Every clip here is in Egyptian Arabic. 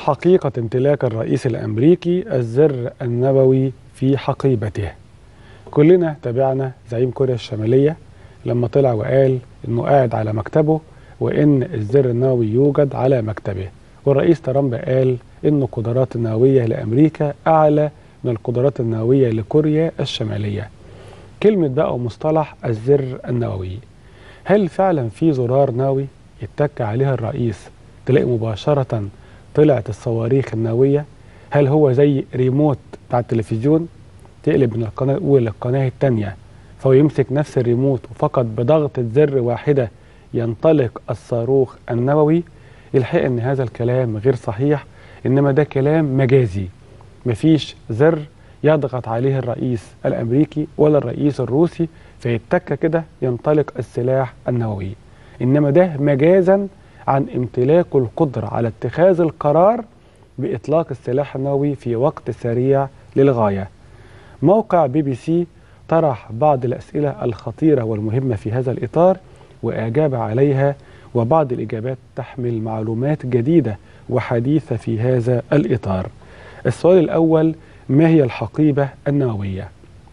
حقيقة امتلاك الرئيس الأمريكي الزر النووي في حقيبته كلنا تابعنا زعيم كوريا الشمالية لما طلع وقال انه قاعد على مكتبه وان الزر النووي يوجد على مكتبه والرئيس ترامب قال ان القدرات النووية لأمريكا أعلى من القدرات النووية لكوريا الشمالية كلمة بقى ومصطلح الزر النووي هل فعلا في زرار نووي يتك عليها الرئيس تلاقي مباشرة طلعت الصواريخ النووية هل هو زي ريموت بتاع التلفزيون تقلب من القناة الأولى للقناة الثانية فهو يمسك نفس الريموت وفقط بضغطة زر واحدة ينطلق الصاروخ النووي الحقيقة أن هذا الكلام غير صحيح إنما ده كلام مجازي مفيش زر يضغط عليه الرئيس الأمريكي ولا الرئيس الروسي فيتك كده ينطلق السلاح النووي إنما ده مجازا عن امتلاكه القدرة على اتخاذ القرار بإطلاق السلاح النووي في وقت سريع للغاية موقع بي بي سي طرح بعض الأسئلة الخطيرة والمهمة في هذا الإطار وأجاب عليها وبعض الإجابات تحمل معلومات جديدة وحديثة في هذا الإطار السؤال الأول ما هي الحقيبة النووية؟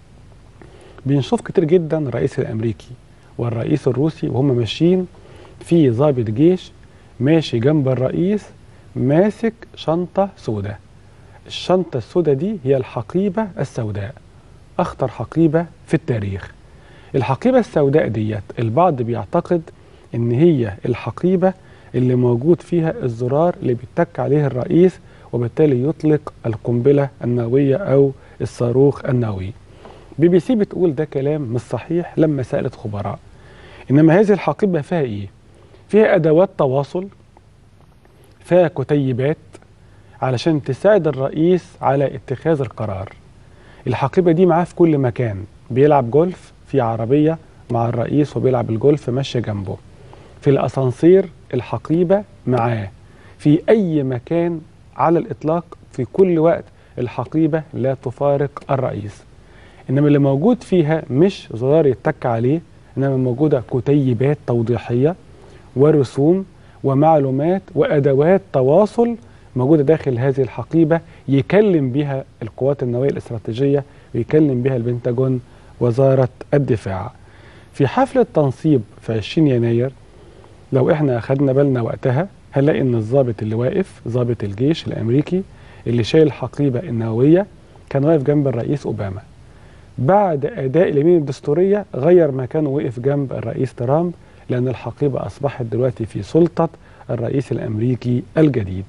بنشوف كتير جدا الرئيس الأمريكي والرئيس الروسي وهم ماشيين في ضابط جيش ماشي جنب الرئيس ماسك شنطة سوداء الشنطة السوداء دي هي الحقيبة السوداء أخطر حقيبة في التاريخ الحقيبة السوداء ديت البعض بيعتقد إن هي الحقيبة اللي موجود فيها الزرار اللي بيتك عليه الرئيس وبالتالي يطلق القنبلة النووية أو الصاروخ النووي بي بي سي بتقول ده كلام مش صحيح لما سألت خبراء إنما هذه الحقيبة فيها إيه؟ فيها أدوات تواصل فيها كتيبات علشان تساعد الرئيس على اتخاذ القرار الحقيبة دي معاه في كل مكان بيلعب جولف في عربية مع الرئيس وبيلعب الجولف ماشية جنبه في الأسانسير الحقيبة معاه في أي مكان على الإطلاق في كل وقت الحقيبة لا تفارق الرئيس إنما اللي موجود فيها مش زرار يتك عليه إنما موجودة كتيبات توضيحية ورسوم ومعلومات وأدوات تواصل موجودة داخل هذه الحقيبة يكلم بها القوات النووية الاستراتيجية ويكلم بها البنتاجون وزارة الدفاع في حفلة تنصيب في 20 يناير لو احنا أخدنا بالنا وقتها هنلاقي ان الضابط اللي واقف ضابط الجيش الامريكي اللي شايل الحقيبه النوويه كان واقف جنب الرئيس اوباما بعد اداء اليمين الدستوريه غير مكانه وقف جنب الرئيس ترامب لان الحقيبه اصبحت دلوقتي في سلطه الرئيس الامريكي الجديد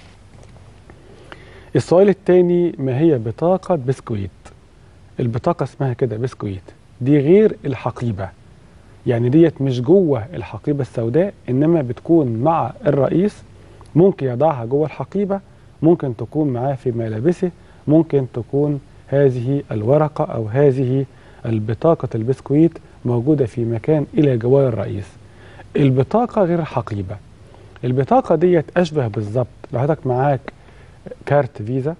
السؤال الثاني ما هي بطاقه بسكويت البطاقه اسمها كده بسكويت دي غير الحقيبه يعني ديت مش جوه الحقيبة السوداء إنما بتكون مع الرئيس ممكن يضعها جوه الحقيبة ممكن تكون معاه في ملابسه ممكن تكون هذه الورقة أو هذه البطاقة البسكويت موجودة في مكان إلى جوار الرئيس البطاقة غير الحقيبة البطاقة ديت أشبه بالظبط لو حضرتك معاك كارت فيزا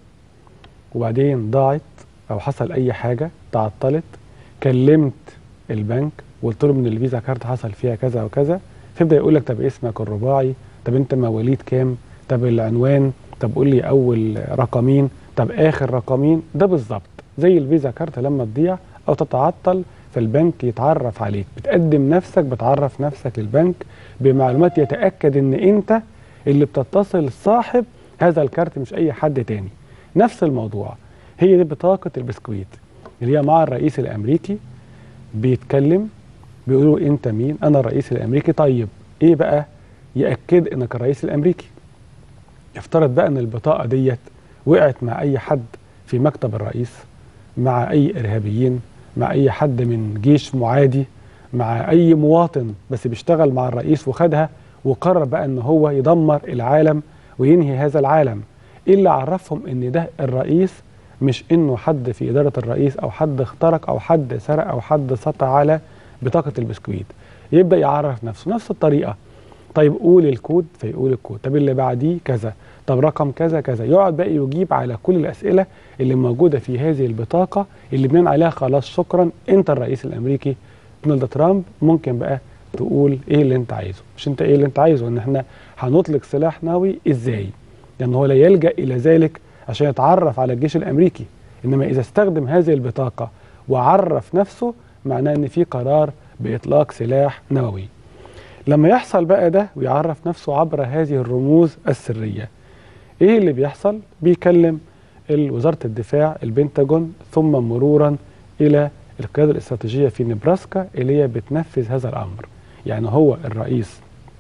وبعدين ضاعت أو حصل أي حاجة تعطلت كلمت البنك وقلت لهم ان الفيزا كارت حصل فيها كذا وكذا فيبدا يقول لك طب اسمك الرباعي طب انت مواليد كام طب العنوان طب قول لي اول رقمين طب اخر رقمين ده بالظبط زي الفيزا كارت لما تضيع او تتعطل فالبنك يتعرف عليك بتقدم نفسك بتعرف نفسك للبنك بمعلومات يتاكد ان انت اللي بتتصل صاحب هذا الكارت مش اي حد تاني نفس الموضوع هي دي بطاقه البسكويت اللي هي مع الرئيس الامريكي بيتكلم بيقولوا انت مين انا الرئيس الامريكي طيب ايه بقى ياكد انك الرئيس الامريكي يفترض بقى ان البطاقه ديت وقعت مع اي حد في مكتب الرئيس مع اي ارهابيين مع اي حد من جيش معادي مع اي مواطن بس بيشتغل مع الرئيس وخدها وقرر بقى ان هو يدمر العالم وينهي هذا العالم ايه اللي عرفهم ان ده الرئيس مش انه حد في اداره الرئيس او حد اخترق او حد سرق او حد سطع على بطاقه البسكويت يبدا يعرف نفسه نفس الطريقه طيب قول الكود فيقول الكود طب اللي بعديه كذا طب رقم كذا كذا يقعد بقى يجيب على كل الاسئله اللي موجوده في هذه البطاقه اللي بناء عليها خلاص شكرا انت الرئيس الامريكي دونالد ترامب ممكن بقى تقول ايه اللي انت عايزه مش انت ايه اللي انت عايزه ان احنا هنطلق سلاح نووي ازاي لأنه هو لا يلجأ إلى ذلك عشان يتعرف على الجيش الأمريكي إنما إذا استخدم هذه البطاقة وعرف نفسه معناه إن في قرار بإطلاق سلاح نووي لما يحصل بقى ده ويعرف نفسه عبر هذه الرموز السرية إيه اللي بيحصل؟ بيكلم وزارة الدفاع البنتاجون ثم مرورا إلى القيادة الاستراتيجية في نبراسكا اللي هي بتنفذ هذا الأمر يعني هو الرئيس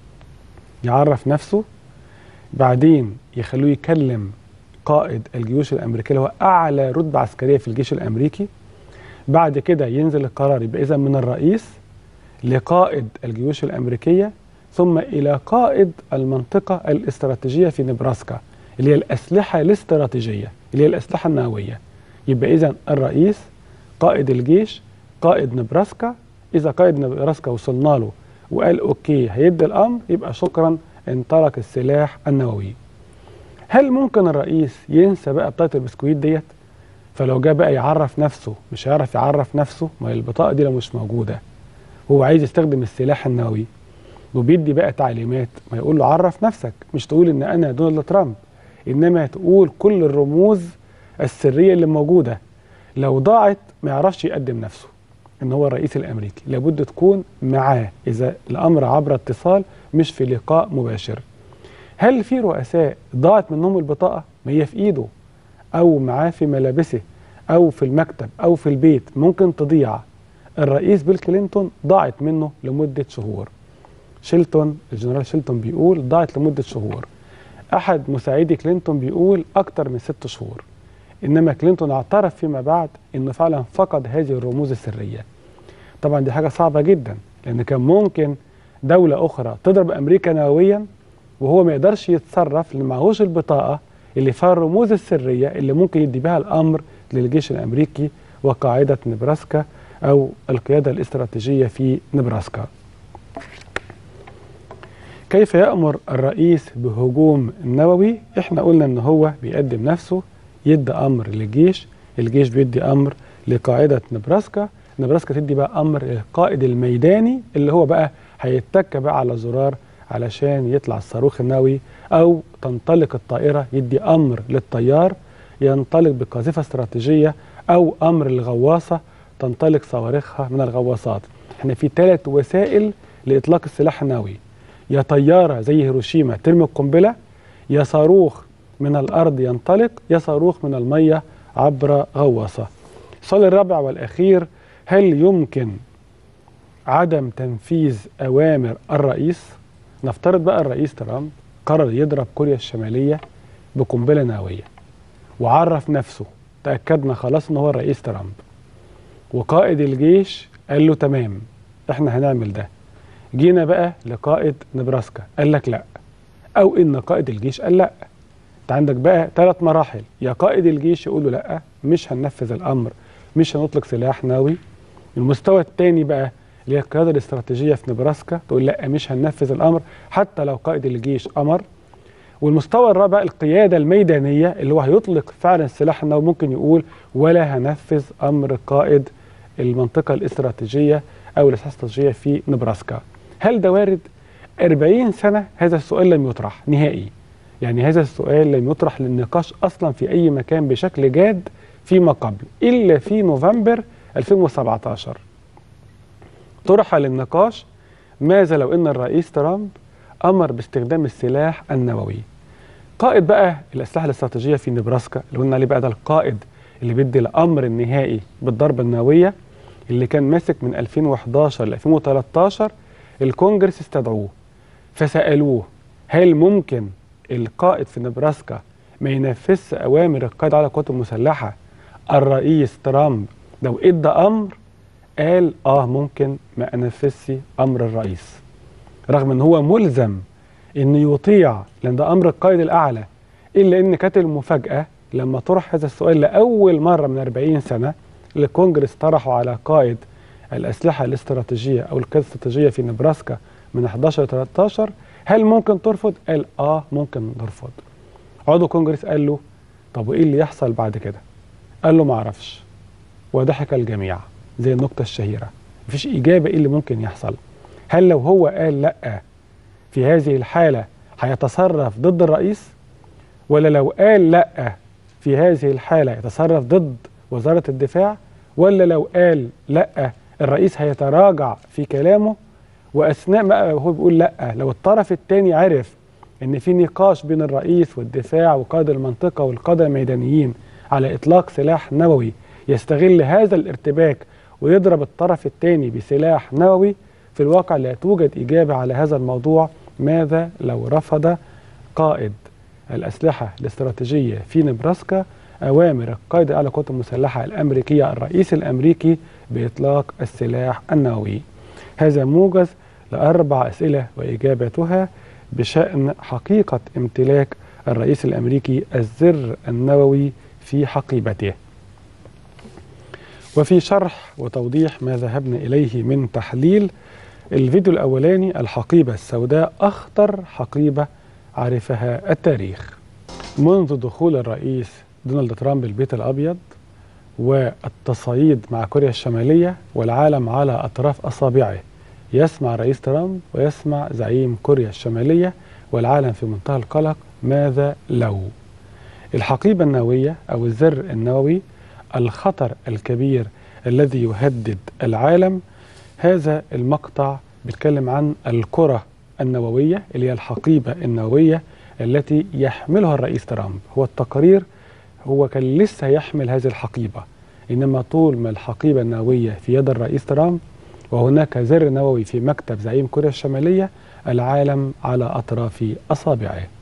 يعرف نفسه بعدين يخلوه يكلم قائد الجيوش الأمريكية اللي هو أعلى رتبة عسكرية في الجيش الأمريكي بعد كده ينزل القرار يبقى إذا من الرئيس لقائد الجيوش الأمريكية ثم إلى قائد المنطقة الاستراتيجية في نبراسكا اللي هي الأسلحة الاستراتيجية اللي هي الأسلحة النووية يبقى إذا الرئيس قائد الجيش قائد نبراسكا إذا قائد نبراسكا وصلنا له وقال أوكي هيدي الأمر يبقى شكرا انطلق السلاح النووي هل ممكن الرئيس ينسى بقى بطاقة البسكويت ديت فلو جه بقى يعرف نفسه مش هيعرف يعرف نفسه ما البطاقة دي لو مش موجودة هو عايز يستخدم السلاح النووي وبيدي بقى تعليمات ما يقول له عرف نفسك مش تقول ان انا دونالد ترامب انما تقول كل الرموز السريه اللي موجوده لو ضاعت ما يعرفش يقدم نفسه ان هو الرئيس الامريكي لابد تكون معاه اذا الامر عبر اتصال مش في لقاء مباشر هل في رؤساء ضاعت منهم البطاقه ما هي في ايده او معاه في ملابسه او في المكتب او في البيت ممكن تضيع الرئيس بيل كلينتون ضاعت منه لمده شهور شيلتون الجنرال شيلتون بيقول ضاعت لمده شهور احد مساعدي كلينتون بيقول اكتر من ست شهور انما كلينتون اعترف فيما بعد انه فعلا فقد هذه الرموز السريه طبعا دي حاجه صعبه جدا لان كان ممكن دوله اخرى تضرب امريكا نوويا وهو ما يقدرش يتصرف لان معهوش البطاقه اللي فيها الرموز السريه اللي ممكن يدي بها الامر للجيش الامريكي وقاعده نبراسكا او القياده الاستراتيجيه في نبراسكا كيف يأمر الرئيس بهجوم نووي احنا قلنا ان هو بيقدم نفسه يدي امر للجيش الجيش بيدي امر لقاعده نبراسكا نبراسكا تدي بقى امر للقائد الميداني اللي هو بقى هيتك بقى على زرار علشان يطلع الصاروخ النووي او تنطلق الطائره يدي امر للطيار ينطلق بقاذفه استراتيجيه او امر للغواصه تنطلق صواريخها من الغواصات احنا في ثلاث وسائل لاطلاق السلاح النووي يا طياره زي هيروشيما ترمي القنبله يا صاروخ من الارض ينطلق يا صاروخ من الميه عبر غواصه. السؤال الرابع والاخير هل يمكن عدم تنفيذ اوامر الرئيس؟ نفترض بقى الرئيس ترامب قرر يضرب كوريا الشماليه بقنبله نوويه وعرف نفسه تاكدنا خلاص ان هو الرئيس ترامب وقائد الجيش قال له تمام احنا هنعمل ده جينا بقى لقائد نبراسكا قال لك لا او ان قائد الجيش قال لا انت عندك بقى ثلاث مراحل يا قائد الجيش يقول له لا مش هننفذ الامر مش هنطلق سلاح نووي المستوى الثاني بقى اللي هي القياده الاستراتيجيه في نبراسكا تقول لا مش هننفذ الامر حتى لو قائد الجيش امر والمستوى الرابع القياده الميدانيه اللي هو هيطلق فعلا السلاح النووي ممكن يقول ولا هنفذ امر قائد المنطقه الاستراتيجيه او الاستراتيجيه في نبراسكا هل ده وارد 40 سنه هذا السؤال لم يطرح نهائي يعني هذا السؤال لم يطرح للنقاش اصلا في اي مكان بشكل جاد فيما قبل الا في نوفمبر 2017 طرح للنقاش ماذا لو ان الرئيس ترامب امر باستخدام السلاح النووي قائد بقى الاسلحه الاستراتيجيه في نبراسكا اللي قلنا عليه بقى ده القائد اللي بيدي الامر النهائي بالضربه النوويه اللي كان ماسك من 2011 ل 2013 الكونجرس استدعوه فسالوه هل ممكن القائد في نبراسكا ما ينفذش اوامر القائد على القوات المسلحه الرئيس ترامب لو ادى امر قال اه ممكن ما انفذش امر الرئيس رغم ان هو ملزم انه يطيع لان ده امر القائد الاعلى الا ان كانت المفاجاه لما طرح هذا السؤال لاول مره من 40 سنه الكونجرس طرحه على قائد الاسلحه الاستراتيجيه او القياده الاستراتيجيه في نبراسكا من 11 ل 13 هل ممكن ترفض؟ قال اه ممكن نرفض. عضو كونجرس قال له طب وايه اللي يحصل بعد كده؟ قال له ما اعرفش. وضحك الجميع زي النكته الشهيره. مفيش اجابه ايه اللي ممكن يحصل. هل لو هو قال لا في هذه الحاله هيتصرف ضد الرئيس؟ ولا لو قال لا في هذه الحالة يتصرف ضد وزارة الدفاع ولا لو قال لا الرئيس هيتراجع في كلامه واثناء ما هو بيقول لا لو الطرف الثاني عرف ان في نقاش بين الرئيس والدفاع وقائد المنطقه والقاده الميدانيين على اطلاق سلاح نووي يستغل هذا الارتباك ويضرب الطرف الثاني بسلاح نووي في الواقع لا توجد اجابه على هذا الموضوع ماذا لو رفض قائد الاسلحه الاستراتيجيه في نبراسكا اوامر القائد الاعلى للقوات المسلحه الامريكيه الرئيس الامريكي باطلاق السلاح النووي هذا موجز لأربع أسئلة وإجابتها بشأن حقيقة امتلاك الرئيس الأمريكي الزر النووي في حقيبته وفي شرح وتوضيح ما ذهبنا إليه من تحليل الفيديو الأولاني الحقيبة السوداء أخطر حقيبة عرفها التاريخ منذ دخول الرئيس دونالد ترامب البيت الأبيض والتصعيد مع كوريا الشمالية والعالم على أطراف أصابعه يسمع رئيس ترامب ويسمع زعيم كوريا الشمالية والعالم في منتهى القلق ماذا لو الحقيبة النووية أو الزر النووي الخطر الكبير الذي يهدد العالم هذا المقطع بيتكلم عن الكرة النووية اللي هي الحقيبة النووية التي يحملها الرئيس ترامب هو التقرير هو كان لسه يحمل هذه الحقيبة إنما طول ما الحقيبة النووية في يد الرئيس ترامب وهناك زر نووي في مكتب زعيم كوريا الشمالية العالم على أطراف أصابعه